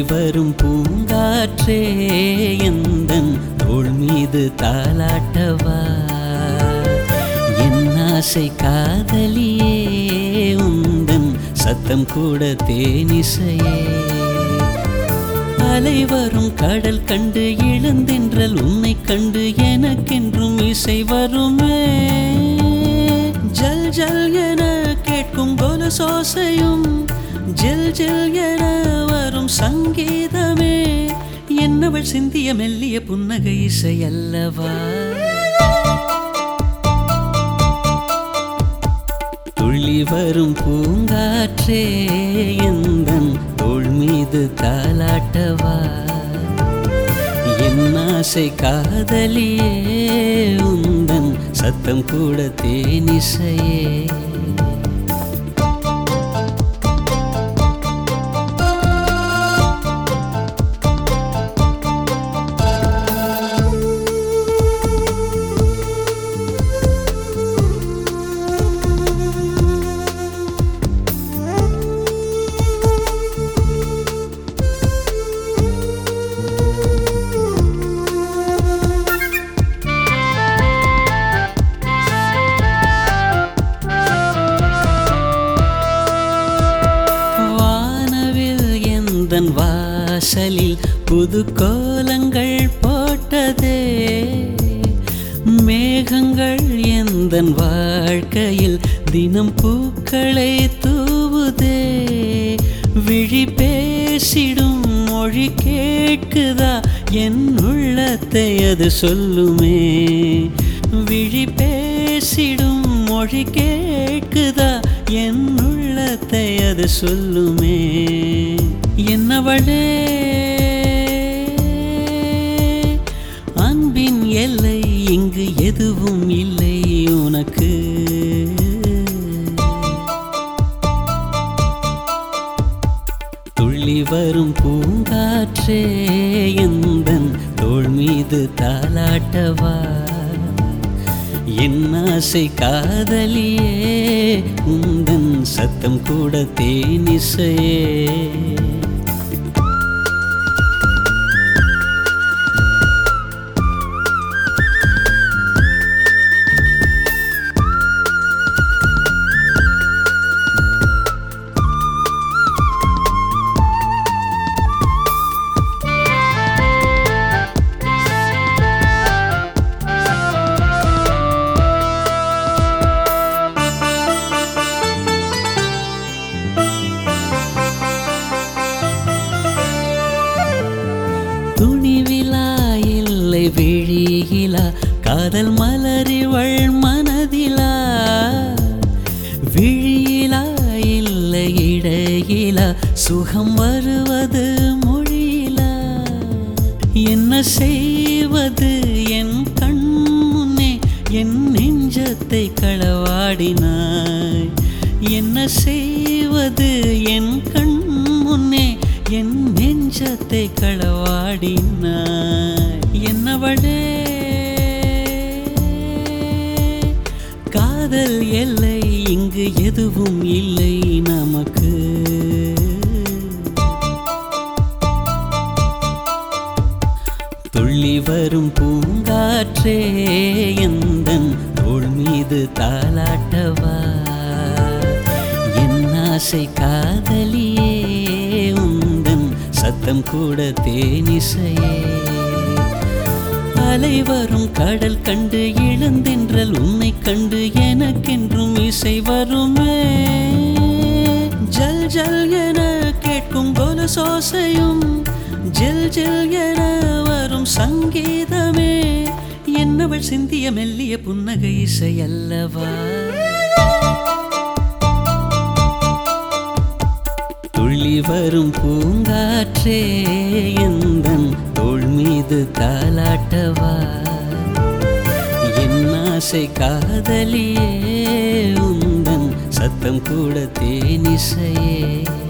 வரும் பூங்காற்றே எந்தன் தோள் மீது தாலாட்டவா என் ஆசை காதலியே உந்தன் சத்தம் கூட தேனிசையே அலை வரும் கடல் கண்டு இழந்தென்றல் உன்னை கண்டு எனக்கென்றும் இசை வருமே ஜல் ஜல் என கேட்கும் கொலசோசையும் ஜில் ஜில் என வரும் சங்கீதமே என்னவள் சிந்திய மெல்லிய புன்னகை இசை அல்லவா துள்ளி வரும் பூங்காற்றே எந்தன் தோள் மீது தாலாட்டவா என் ஆசை காதலியே உந்தன் சத்தம் கூட தேனிசையே வானவில் எந்தன் வாசலில் புது கோலங்கள் போட்டதே மேகங்கள் எந்தன் வாழ்க்கையில் தினம் பூக்களை தூவுதே விழி பேசிடும் மொழி கேட்குதா என் உள்ளத்தை அது சொல்லுமே விழி பேசிடும் மொழி கேட்குதா என் உள்ளத்தை அது சொல்லுமே என்னவளே அன்பின் எல்லை இங்கு எதுவும் இல்லை உனக்கு துள்ளி வரும் பூங்காற்றே எந்தன் தோள் மீது தாலாட்டவா என் ஆசை காதலியே உந்தன் சத்தம் கூட தேனிசையே துணிவிலா இல்லை விழியிலா காதல் மலரிவள் மனதிலா விழியிலா இல்லை இடையிலா சுகம் வருவது மொழியிலா என்ன செய்வது என் கண் முன்னே என் நெஞ்சத்தை களவாடினாய் என்ன செய்வது என் கண் முன்னே என் நெஞ்சத்தை களவாடினாய் என்னவளே காதல் எல்லை இங்கு எதுவும் இல்லை நமக்கு துள்ளி வரும் பூங்காற்றே எந்தன் தோள் மீது தாலாட்டவா என் ஆசை காதலியே உந்தன் சத்தம் கூட தேனிசையே அலை வரும் கடல் கண்டு இழந்தென்றல் உன்னை கண்டு எனக்கென்றும் இசை வருமே ஜல் ஜல் என கேட்கும் கொலசோசையும் ஜில் ஜில் என வரும் சங்கீதமே என்னவள் சிந்திய மெல்லிய புன்னகை இசை அல்லவா துள்ளி வரும் பூங்காற்றே எந்தன் தோள் மீது தாலாட்டவா என் ஆசை காதலியே உந்தன் சத்தம் கூட தேனிசையே